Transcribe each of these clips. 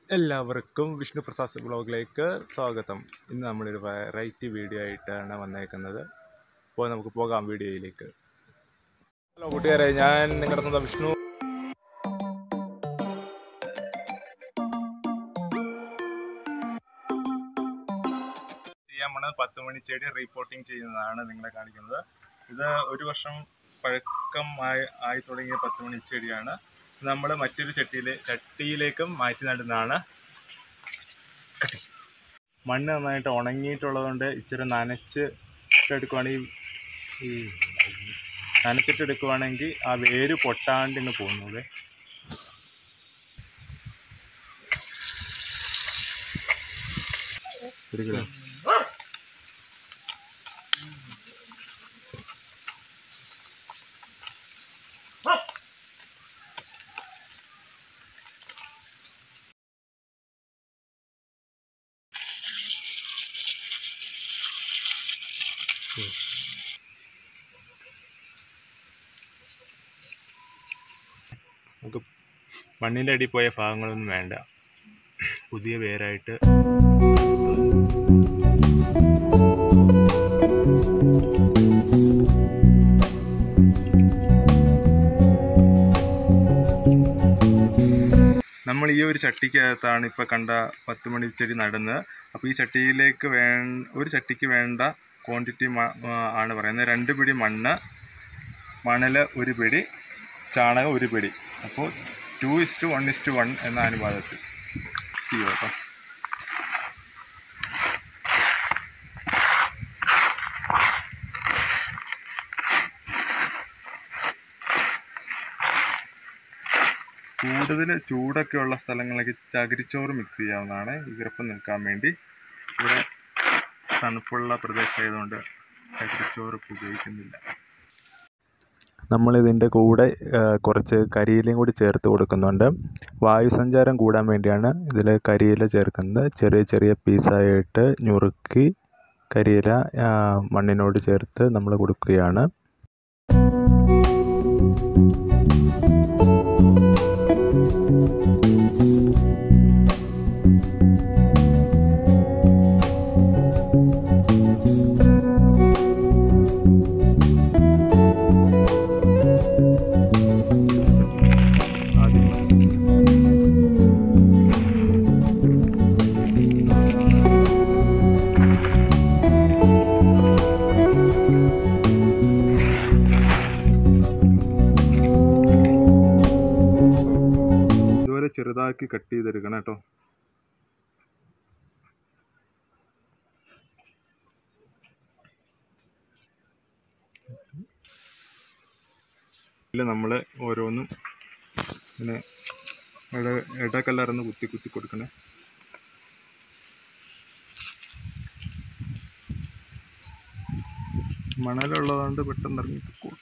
എല്ലാവർക്കും വിഷ്ണു പ്രസാദ് ബ്ലോഗിലേക്ക് സ്വാഗതം ഇന്ന് നമ്മളൊരു വെറൈറ്റി വീഡിയോ ആയിട്ടാണ് വന്നേക്കുന്നത് അപ്പോൾ നമുക്ക് പോകാം വീഡിയോയിലേക്ക് ഹലോ കൂട്ടുകാരെ ഞാൻ നിങ്ങളുടെ സ്വന്തം വിഷ്ണു ചെയ്യാൻ പോണത് പത്ത് മണി ചെടി റീപോർട്ടിംഗ് ചെയ്യുന്നതാണ് നിങ്ങളെ കാണിക്കുന്നത് ഇത് ഒരു വർഷം പഴക്കം ആയി ആയി തുടങ്ങിയ പത്ത് മണി ചെടിയാണ് നമ്മൾ മറ്റൊരു ചട്ടിയിലെ ചട്ടിയിലേക്കും മാറ്റി നടുന്നതാണ് കട്ടി. മണ്ണ് നന്നായിട്ട് ഉണങ്ങിയിട്ടുള്ളതുകൊണ്ട് ഇച്ചിരി നനച്ച് എടുക്കുവാണെങ്കിൽ ഈ നനച്ചിട്ട് എടുക്കുവാണെങ്കിൽ ആ വേര് പൊട്ടാണ്ട് ഇങ്ങ് പോകുന്നത് എടുക്കലോ നമുക്ക് മണ്ണിൻ്റെ അടിയിൽ പോയ ഭാഗങ്ങളൊന്നും വേണ്ട പുതിയ വേരായിട്ട് നമ്മൾ ഈ ഒരു ചട്ടിക്കകത്താണ് ഇപ്പോൾ കണ്ട പത്ത് മണി ചെടി നടുന്നത് അപ്പോൾ ഈ ചട്ടിയിലേക്ക് വേ ഒരു ചട്ടിക്ക് വേണ്ട ക്വാണ്ടിറ്റി ആണ് പറയുന്നത് രണ്ട് പിടി മണ്ണ് മണൽ ഒരു പിടി ചാണകം ഒരു പിടി അപ്പോൾ two is to one is to one എന്ന അനുപാതത്തിൽ ചെയ്യോ കേട്ടോ കൂടുതൽ ചൂടൊക്കെ ഉള്ള സ്ഥലങ്ങളിലേക്ക് ചകിരിച്ചോറ് മിക്സ് ചെയ്യാവുന്നതാണ് ഈർപ്പം നിൽക്കാൻ വേണ്ടി ഇവിടെ തണുപ്പുള്ള പ്രദേശമായതുകൊണ്ട് ചകിരിച്ചോറ് ഇപ്പോൾ ഉപയോഗിക്കുന്നില്ല നമ്മളിതിൻ്റെ കൂടെ ആ, കുറച്ച് കരിയിലയും കൂടി ചേർത്ത് കൊടുക്കുന്നുണ്ട് വായുസഞ്ചാരം കൂടാൻ വേണ്ടിയാണ് ഇതിൽ കരിയില ചേർക്കുന്നത് ചെറിയ ചെറിയ പീസായിട്ട് ഞുറുക്കി കരിയില ആ, മണ്ണിനോട് ചേർത്ത് നമ്മൾ കൊടുക്കുകയാണ് ആദ്യം ഇതുപോലെ ചെറുതാക്കി കട്ട് ചെയ്തെടുക്കണം കേട്ടോ നമ്മൾ ഓരോന്നും ഇങ്ങനെ ഇട ഇടകലർന്ന് കുത്തി കുത്തി കൊടുക്കണേ മണലുള്ളതുകൊണ്ട് പെട്ടെന്ന് ഇറങ്ങി പൊക്കോളും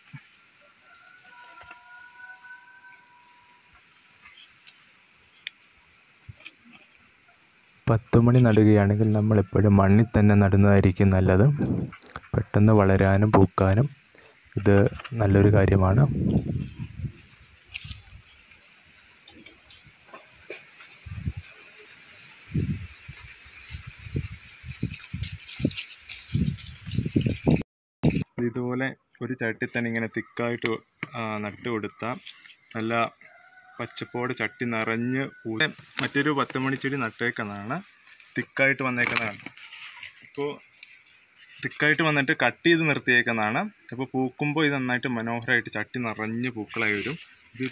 പത്ത് മണി നടുകയാണെങ്കിൽ നമ്മൾ എപ്പോഴും മണ്ണിൽ തന്നെ നടുന്നതായിരിക്കും നല്ലത് പെട്ടെന്ന് വളരാനും പൂക്കാനും ഇത് നല്ലൊരു കാര്യമാണ് ഇതുപോലെ ഒരു ചട്ടി തന്നെ ഇങ്ങനെ തിക്കായിട്ട് നട്ട് കൊടുത്താൽ നല്ല പച്ചപ്പോടെ ചട്ടി നിറഞ്ഞ് പൂ മറ്റൊരു പത്ത് മണിച്ചെടി നട്ടേക്കുന്നതാണ് തിക്കായിട്ട് വന്നേക്കുന്നതാണ് ഇപ്പോൾ തിക്കായിട്ട് വന്നിട്ട് കട്ട് ചെയ്ത് നിർത്തിയേക്കുന്നതാണ് അപ്പോൾ പൂക്കുമ്പോൾ ഇത് നന്നായിട്ട് മനോഹരമായിട്ട് ചട്ടി നിറഞ്ഞ് പൂക്കളായി വരും ഇത്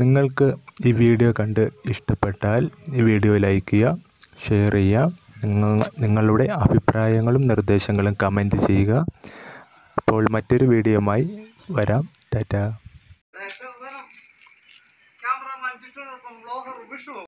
നിങ്ങൾക്ക് ഈ വീഡിയോ കണ്ട് ഇഷ്ടപ്പെട്ടാൽ ഈ വീഡിയോ ലൈക്ക് ചെയ്യുക ഷെയർ ചെയ്യുക നിങ്ങൾ നിങ്ങളുടെ അഭിപ്രായങ്ങളും നിർദ്ദേശങ്ങളും കമൻറ്റ് ചെയ്യുക അപ്പോൾ മറ്റൊരു വീഡിയോയുമായി വരാം ടാറ്റ ക്യാമറമാൻ ജിഷ്ണുവിനൊപ്പം വ്ളോഗർ വിഷ്ണു